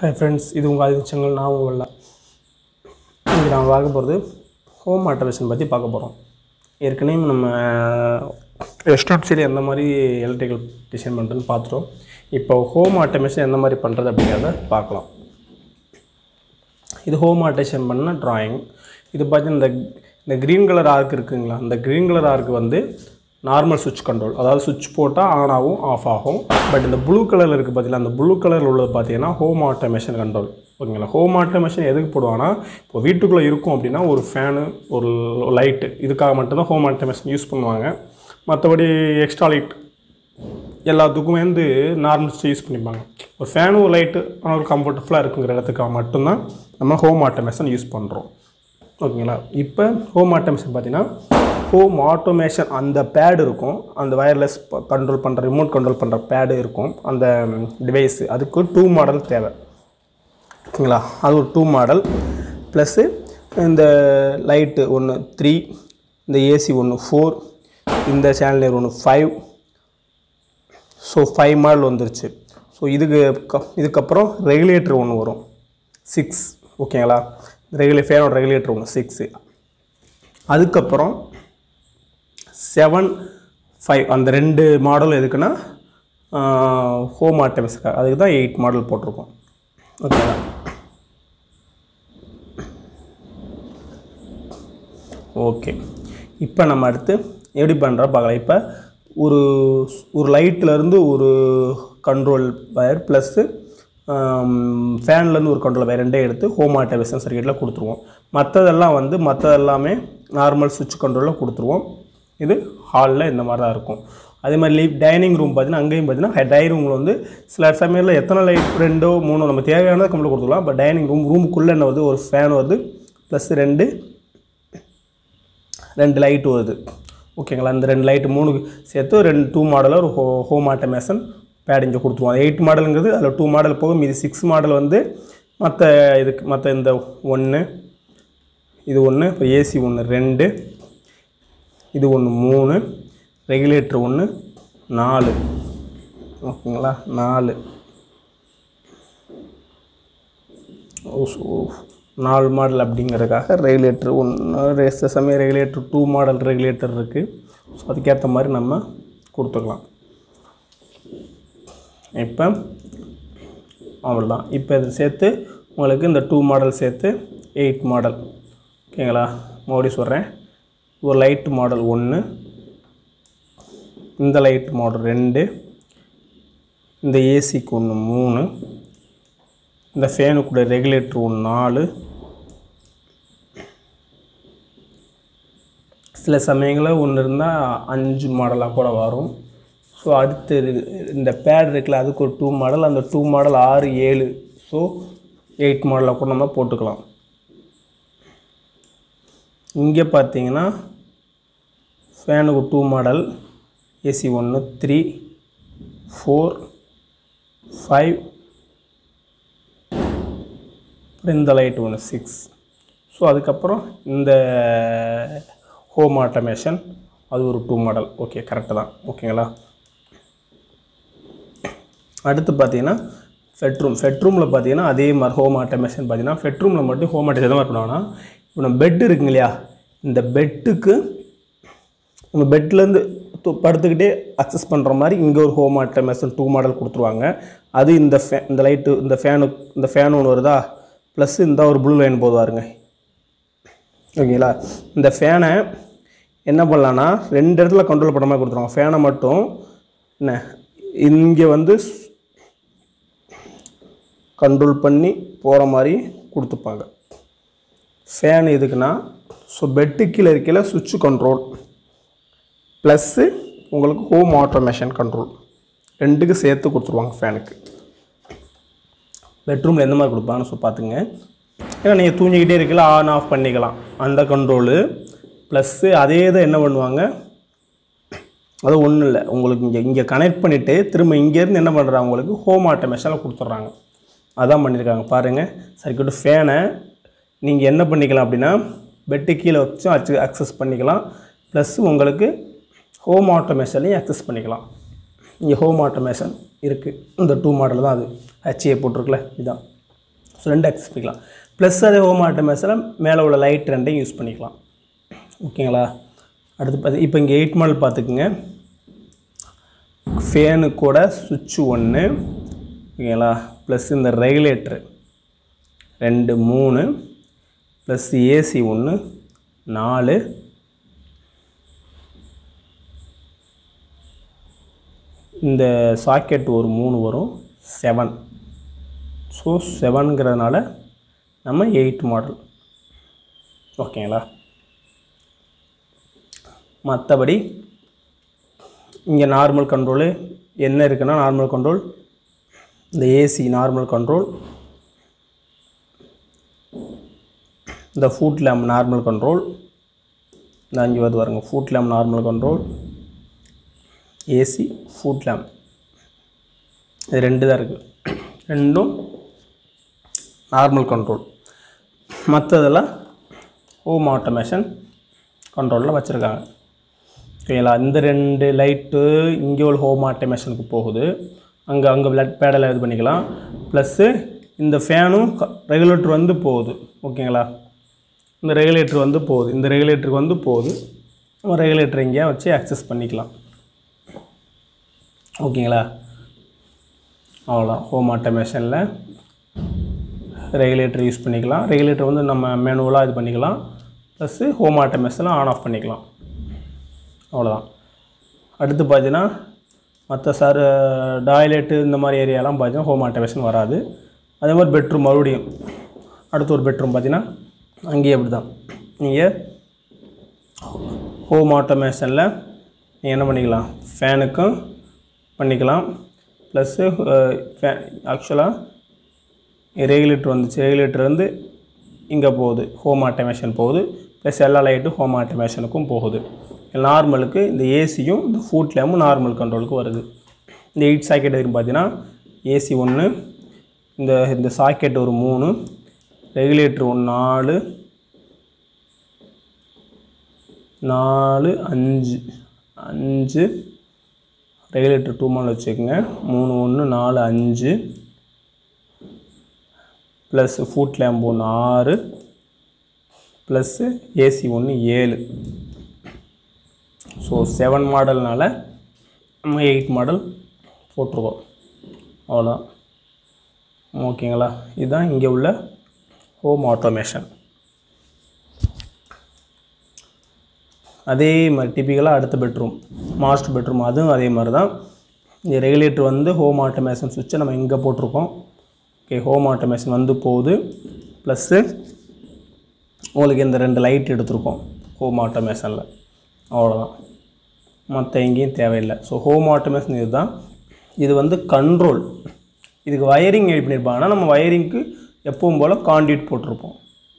hi friends இது உங்கள் ஆதிச்சங்கள் நான் உங்கள இன்றைக்கி நான் பார்க்க போகிறது ஹோம் ஆட்டோமேஷன் பற்றி பார்க்க போகிறோம் ஏற்கனவே நம்ம ரெஸ்டாரண்ட்ஸில் எந்த மாதிரி எலக்ட்ரிக்கல் டிசைன் பண்ணுறதுன்னு பார்த்துட்டோம் இப்போ ஹோம் ஆட்டோமேஷன் எந்த மாதிரி பண்ணுறது அப்படிங்கிறத பார்க்கலாம் இது ஹோம் ஆட்டோமேஷன் பண்ண டிராயிங் இது பார்த்தீங்கன்னா இந்த இந்த க்ரீன் கலர் ஆர்க் இருக்குங்களா இந்த க்ரீன் கலர் ஆர்க் வந்து நார்மல் சுவிட்ச் கண்ட்ரோல் அதாவது சுவிட்ச் போட்டால் ஆன் ஆகும் ஆஃப் ஆகும் பட் இந்த ப்ளூ கலரில் இருக்குது பார்த்தீங்களா அந்த ப்ளூ கலரில் உள்ளது பார்த்தீங்கன்னா ஹோம் ஆட்டோமேஷன் கண்ட்ரோல் ஓகேங்களா ஹோம் ஆட்டோமேஷன் எதுக்கு போடுவாங்கன்னா இப்போ வீட்டுக்குள்ளே இருக்கும் அப்படின்னா ஒரு ஃபேனு ஒரு லைட்டு இதுக்காக மட்டும்தான் ஹோம் ஆட்டோமேஷன் யூஸ் பண்ணுவாங்க மற்றபடி எக்ஸ்ட்ரா லைட் எல்லாத்துக்குமே வந்து நார்மல்ஸ் யூஸ் பண்ணிப்பாங்க ஒரு ஃபேனு ஒரு லைட்டு ஆனால் ஒரு கம்ஃபர்டபுளாக இருக்குங்கிற இடத்துக்காக மட்டும்தான் நம்ம ஹோம் ஆட்டோமேஷன் யூஸ் பண்ணுறோம் ஓகேங்களா இப்போ ஹோம் ஆட்டோமேஷன் பார்த்தீங்கன்னா ஹோம் ஆட்டோமேஷன் அந்த பேடு இருக்கும் அந்த வயர்லெஸ் கண்ட்ரோல் பண்ணுற ரிமோட் கண்ட்ரோல் பண்ணுற பேடு இருக்கும் அந்த டிவைஸ் அதுக்கு டூ மாடல் தேவை ஓகேங்களா அது ஒரு டூ மாடல் ப்ளஸ்ஸு இந்த லைட்டு ஒன்று த்ரீ இந்த ஏசி ஒன்று ஃபோர் இந்த சேனல் ஒன்று ஃபைவ் ஸோ ஃபைவ் மாடல் வந்துருச்சு ஸோ இதுக்கு க- இதுக்கப்புறம் ரெகுலேட்டர் ஒன்று வரும் சிக்ஸ் ஓகேங்களா ரெகுலே ஃபேனோட ரெகுலேட்டர் ஒன்று சிக்ஸு அதுக்கப்புறம் செவன் ஃபைவ் அந்த ரெண்டு மாடல் எதுக்குன்னா ஹோம் ஆட்டோமேஷனுக்காக அதுக்கு தான் எயிட் மாடல் போட்டிருக்கோம் ஓகேங்களா ஓகே இப்போ நம்ம அடுத்து எப்படி பண்ணுறோம் பார்க்கலாம் இப்போ ஒரு ஒரு லைட்லேருந்து ஒரு கண்ட்ரோல் வயர் ப்ளஸ்ஸு ஃபேன்லேருந்து ஒரு கண்ட்ரோல் வயர் ரெண்டே எடுத்து ஹோம் ஆட்டோமேஷன் சர்க்கியூட்டில் கொடுத்துருவோம் மற்றதெல்லாம் வந்து மற்றதெல்லாமே நார்மல் சுவிட்ச் கண்ட்ரோலில் கொடுத்துருவோம் இது ஹாலில் இந்த மாதிரி தான் இருக்கும் அதே மாதிரி லீவ் டைனிங் ரூம் பார்த்தீங்கன்னா அங்கேயும் பார்த்தீங்கன்னா டைனிங் ரூமில் வந்து சில சமயத்தில் எத்தனை லைட் ரெண்டோ மூணோ நம்ம தேவையானதை கம்ப்ளீட் கொடுத்துக்கலாம் பட் டைனிங் ரூம் ரூமுக்குள்ளே என்ன வருது ஒரு ஃபேன் வருது ப்ளஸ் ரெண்டு ரெண்டு லைட் வருது ஓகேங்களா இந்த ரெண்டு லைட்டு மூணு சேர்த்து ரெண்டு டூ மாடலில் ஒரு ஹோ ஹோம் ஆட்டோமேஷன் பேட் இங்கே கொடுத்துருவோம் எயிட் மாடலுங்கிறது அதில் டூ மாடல் போக மீதி சிக்ஸ் மாடல் வந்து மற்ற இதுக்கு மற்ற இந்த ஒன்று இது ஒன்று இப்போ ஏசி ஒன்று ரெண்டு இது ஒன்று மூணு ரெகுலேட்டர் ஒன்று நாலு ஓகேங்களா நாலு ஓ, ஸோ, நாலு மாடல் அப்படிங்கிறதுக்காக ரெகுலேட்டர் ஒன்று சில சமயம் ரெகுலேட்டர் டூ மாடல் ரெகுலேட்டர் இருக்குது ஸோ அதுக்கேற்ற மாதிரி நம்ம கொடுத்துக்கலாம் இப்போ அவ்வளோதான் இப்போ இது சேர்த்து உங்களுக்கு இந்த டூ மாடல் சேர்த்து எயிட் மாடல் ஓகேங்களா மறுபடியும் சொல்கிறேன் ஒரு லைட் மாடல் ஒன்று இந்த லைட் மாடல் ரெண்டு இந்த ஏசிக்கு ஒன்று மூணு இந்த ஃபேனுக்குள்ள ரெகுலேட்டர் ஒன்று நாலு சில சமயங்களில் ஒன்று இருந்தால் அஞ்சு மாடலாக கூட வரும் ஸோ அடுத்து இது- இந்த பேட் இருக்குல்ல அதுக்கு ஒரு டூ மாடல் அந்த டூ மாடல் ஆறு ஏழு ஸோ எயிட் மாடலாக கூட நம்ம போட்டுக்கலாம் இங்கே பார்த்தீங்கன்னா ஃபேனுக்கு டூ மாடல் ஏசி ஒன்று த்ரீ ஃபோர் ஃபைவ் அப்புறம் இந்த லைட் ஒன்று சிக்ஸ் ஸோ அதுக்கப்புறம் இந்த ஹோம் ஆட்டோமேஷன் அது ஒரு டூ மாடல் ஓகே கரெக்டு தான் ஓகேங்களா அடுத்து பார்த்தீங்கன்னா ஃபெட்ரூம் ஃபெட்ரூமில் பார்த்தீங்கன்னா அதே மாதிரி ஹோம் ஆட்டோமேஷன் பார்த்தீங்கன்னா ஃபெட்ரூமில் மட்டும் ஹோம் ஆட்டோமேஷன் எந்த மாதிரி பண்ணுவாங்கன்னா இப்போ நம்ம பெட் இருக்குங்க இல்லையா இந்த பெட்டுக்கு நம்ம பெட்லேருந்து படுத்துக்கிட்டே அக்சஸ் பண்ணுற மாதிரி இங்கே ஒரு ஹோம் ஆட்டோமேஷன் டூ மாடல் கொடுத்துருவாங்க அது இந்த ஃபே இந்த லைட்டு இந்த ஃபேனு இந்த ஃபேன் ஒன்று வருதா ப்ளஸ் இந்த ஒரு ப்ளூ லைன் போதுவாருங்க ஓகேங்களா இந்த ஃபேனை என்ன பண்ணலான்னா ரெண்டு இடத்துல கண்ட்ரோல் பண்ணுற மாதிரி கொடுத்துருவாங்க ஃபேனை மட்டும் என்ன இங்கே வந்து கண்ட்ரோல் பண்ணி போகிற மாதிரி கொடுத்துப்பாங்க ஃபேன் எதுக்குன்னா ஸோ பெட்டு கீழே இருக்கையில் சுவிட்ச் கண்ட்ரோல் ப்ளஸ்ஸு உங்களுக்கு ஹோம் ஆட்டோமேஷன் கண்ட்ரோல் ரெண்டுக்கு சேர்த்து கொடுத்துருவாங்க ஃபேனுக்கு பெட்ரூமில் எந்த மாதிரி கொடுப்பாங்கன்னு ஸோ பார்த்துங்க ஏன்னா நீங்கள் தூங்கிக்கிட்டே இருக்கல ஆன் ஆஃப் பண்ணிக்கலாம் அந்த கண்ட்ரோலு ப்ளஸ்ஸு அதே இதை என்ன பண்ணுவாங்க அது ஒன்றும் இல்லை உங்களுக்கு இங்கே இங்கே கனெக்ட் பண்ணிவிட்டு திரும்ப இங்கேருந்து என்ன பண்ணுறாங்க உங்களுக்கு ஹோம் ஆட்டோமேஷனில் கொடுத்துட்றாங்க அதான் பண்ணியிருக்காங்க பாருங்கள் சர்க்கியூட் ஃபேனை நீங்கள் என்ன பண்ணிக்கலாம் அப்படின்னா பெட்டு கீழே வச்சும் அச்சு அக்சஸ் பண்ணிக்கலாம் ப்ளஸ் உங்களுக்கு ஹோம் ஆட்டோமேஷன்லையும் அக்சஸ் பண்ணிக்கலாம் இங்கே ஹோம் ஆட்டோமேஷன் இருக்குது இந்த டூ மாடல் தான் அது ஹச்ஏ போட்டிருக்குல இதுதான் ஸோ ரெண்டு ஆக்சஸ் பண்ணிக்கலாம் ப்ளஸ் அதே ஹோம் ஆட்டோமேஷனில் மேலே உள்ள லைட் ரெண்டையும் யூஸ் பண்ணிக்கலாம் ஓகேங்களா அடுத்து பார்த்து இப்போ இங்கே எயிட் மாடல் பார்த்துக்குங்க ஃபேனு கூட சுவிட்சு ஒன்று ஓகேங்களா ப்ளஸ் இந்த ரெகுலேட்ரு ரெண்டு மூணு ப்ளஸ் ஏசி ஒன்று நாலு இந்த சாக்கெட் ஒரு மூணு வரும் செவன் ஸோ செவனுங்கிறதுனால நம்ம எயிட் மாடல் ஓகேங்களா மற்றபடி இங்கே நார்மல் கண்ட்ரோலு என்ன இருக்குன்னா நார்மல் கண்ட்ரோல் இந்த ஏசி நார்மல் கண்ட்ரோல் இந்த ஃபுட் லேம்ப் நார்மல் கண்ட்ரோல் இந்த அஞ்சு வருது பாருங்க foot lamp normal control AC foot lamp இது ரெண்டு தான் இருக்குது ரெண்டும் நார்மல் கண்ட்ரோல் மற்றதெல்லாம் ஹோம் ஆட்டோமேஷன் கண்ட்ரோலில் வச்சுருக்காங்க ஓகேங்களா இந்த ரெண்டு லைட்டு இங்கே உள்ள ஹோம் ஆட்டோமேஷனுக்கு போகுது அங்கே அங்கே பிளட் பேடலை இது பண்ணிக்கலாம் ப்ளஸ்ஸு இந்த ஃபேனும் ரெகுலேட்டர் வந்து போகுது ஓகேங்களா இந்த ரெகுலேட்டர் வந்து போகுது இந்த ரெகுலேட்டருக்கு வந்து போகுது நம்ம ரெகுலேட்டர் இங்கேயே வச்சு அக்சஸ் பண்ணிக்கலாம் ஓகேங்களா அவ்வளோதான் ஹோம் ஆட்டோமேஷனில் ரெகுலேட்டர் யூஸ் பண்ணிக்கலாம் ரெகுலேட்டர் வந்து நம்ம மேனுவலாக இது பண்ணிக்கலாம் ப்ளஸ்ஸு ஹோம் ஆட்டோமேஷனில் ஆன் ஆஃப் பண்ணிக்கலாம் அவ்வளோதான் அடுத்து பார்த்தீங்கன்னா மற்ற சார் டாய்லெட்டு இந்த மாதிரி ஏரியாலாம் பார்த்தீங்கன்னா ஹோம் ஆட்டோமேஷன் வராது அதே மாதிரி பெட்ரூம் மறுபடியும் அடுத்து ஒரு பெட்ரூம் பார்த்தீங்கன்னா அங்கேயே அப்படி தான் நீங்கள் ஹோம் ஆட்டோமேஷனில் நீங்கள் என்ன பண்ணிக்கலாம் ஃபேனுக்கும் பண்ணிக்கலாம் ப்ளஸ்ஸு ஃபே ஆக்சுவலாக ரெகுலேட்டர் வந்துச்சு ரெகுலேட்டர் வந்து இங்கே போகுது ஹோம் ஆட்டோமேஷன் போகுது ப்ளஸ் எல்லா லைட்டும் ஹோம் ஆட்டோமேஷனுக்கும் போகுது நார்மலுக்கு இந்த ஏசியும் இந்த ஃபுட் லேமும் நார்மல் கண்ட்ரோலுக்கு வருது இந்த எயிட் சாக்கெட் இருக்குன்னு பார்த்தீங்கன்னா ஏசி ஒன்று இந்த இந்த சாக்கெட் ஒரு மூணு ரெகுலேட்டர் ஒன்று நாலு நாலு அஞ்சு அஞ்சு ரெகுலேட்டர் டூ மால் வச்சுக்கோங்க மூணு ஒன்று நாலு அஞ்சு ப்ளஸ் ஃபுட் லேம்ப் ஒன்று ஆறு ப்ளஸ்ஸு ஏசி ஒன்று ஏழு ஸோ செவன் மாடல்னால நம்ம எயிட் மாடல் போட்டிருக்கோம் அவ்வளோதான் ஓகேங்களா இதுதான் இங்கே உள்ள ஹோம் ஆட்டோமேஷன் அதே மாதிரி டிப்பிக்கலாக அடுத்த பெட்ரூம் மாஸ்டர் பெட்ரூம் அதுவும் அதே மாதிரி தான் இந்த ரெகுலேட்டர் வந்து ஹோம் ஆட்டோமேஷன் சுவிட்சை நம்ம இங்கே போட்டிருக்கோம் ஓகே ஹோம் ஆட்டோமேஷன் வந்து போகுது ப்ளஸ்ஸு உங்களுக்கு இந்த ரெண்டு லைட் எடுத்திருக்கோம் ஹோம் ஆட்டோமேஷனில் அவ்வளோதான் மற்ற எங்கேயும் தேவையில்லை ஸோ ஹோம் ஆட்டோமேஷன் இதுதான் இது வந்து கண்ட்ரோல் இதுக்கு வயரிங் எப்படி பண்ணியிருப்பாங்கன்னா நம்ம வயரிங்க்கு எப்பவும் போல் காண்டிட் போட்டிருப்போம்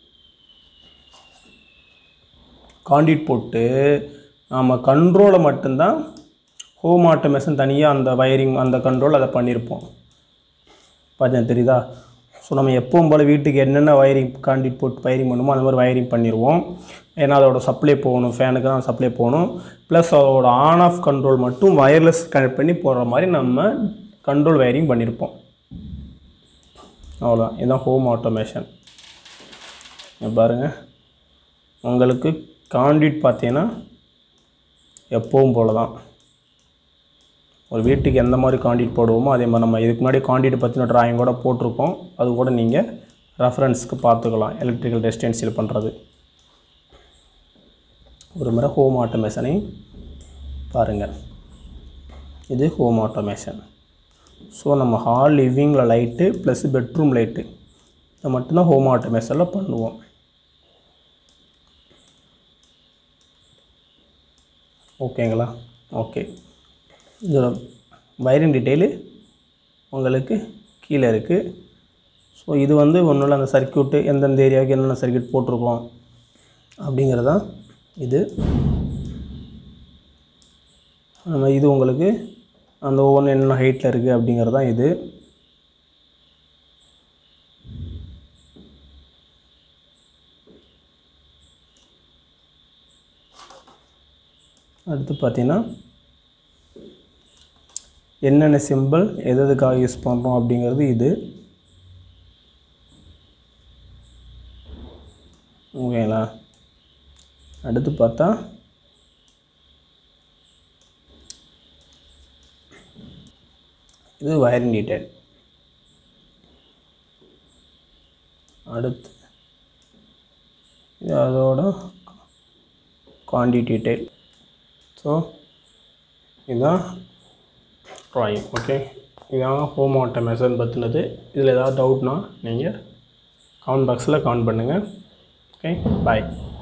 காண்டிட் போட்டு நாம் கண்ட்ரோலை மட்டும்தான் ஹோம் ஆட்டோமேஷன் தனியாக அந்த வயரிங் அந்த கண்ட்ரோல் அதை பண்ணியிருப்போம் பார்த்தீங்கன்னா தெரியுதா ஸோ நம்ம எப்பவும் போல் வீட்டுக்கு என்னென்ன வயரிங் காண்டிட் போட்டு வயரிங் பண்ணுமோ அந்த மாதிரி வயரிங் பண்ணிடுவோம் ஏன்னா அதோட சப்ளை போகணும் ஃபேனுக்கு தான் சப்ளை போகணும் ப்ளஸ் அதோட ஆன் ஆஃப் கண்ட்ரோல் மட்டும் வயர்லெஸ் கனெக்ட் பண்ணி போடுற மாதிரி நம்ம கண்ட்ரோல் வயரிங் பண்ணியிருப்போம் அவ்வளோதான் இதுதான் ஹோம் ஆட்டோமேஷன் பாருங்கள் உங்களுக்கு காண்டிட் பார்த்தீங்கன்னா எப்பவும் போல தான் ஒரு வீட்டுக்கு எந்த மாதிரி காண்டிட் போடுவோமோ அதே மாதிரி நம்ம இதுக்கு முன்னாடி காண்டிட் பற்றின ட்ராயிங் கூட போட்டிருக்கோம் அது கூட நீங்கள் ரெஃபரன்ஸ்க்கு பார்த்துக்கலாம் எலக்ட்ரிக்கல் ரெசிடென்சியல் பண்ணுறது ஒரு முறை ஹோம் ஆட்டோமேஷனை பாருங்கள் இது ஹோம் ஆட்டோமேஷன் ஸோ நம்ம ஹால் லிவிங்கில் லைட்டு ப்ளஸ் பெட்ரூம் லைட்டு இதை மட்டும்தான் ஹோம் ஆட்டோமேஷனில் பண்ணுவோம் ஓகேங்களா ஓகே இதில் வயரிங் டீட்டெயிலு உங்களுக்கு கீழே இருக்குது ஸோ இது வந்து ஒன்றும் இல்லை அந்த சர்க்கியூட்டு எந்தெந்த ஏரியாவுக்கு என்னென்ன சர்க்கியூட் போட்டிருக்கோம் அப்படிங்கிறதான் இது நம்ம இது உங்களுக்கு அந்த ஒவ்வொன்று என்னென்ன ஹைட்டில் இருக்குது அப்படிங்கிறது தான் இது அடுத்து பார்த்தீங்கன்னா என்னென்ன சிம்பிள் எது எதுக்காக யூஸ் பண்ணுறோம் அப்படிங்கிறது இது ஓகேங்களா அடுத்து பார்த்தா இது வயரிங் டீட்டெயில் அடுத்து இது அதோட குவான்டிட்டி டீட்டெயில் ஸோ இதுதான் ட்ராயிங் ஓகே இதான் ஹோம் ஆட்டோமேஷன் பற்றினது இதில் ஏதாவது டவுட்னா நீங்கள் கமெண்ட் பாக்ஸில் கமெண்ட் பண்ணுங்கள் ஓகே பாய்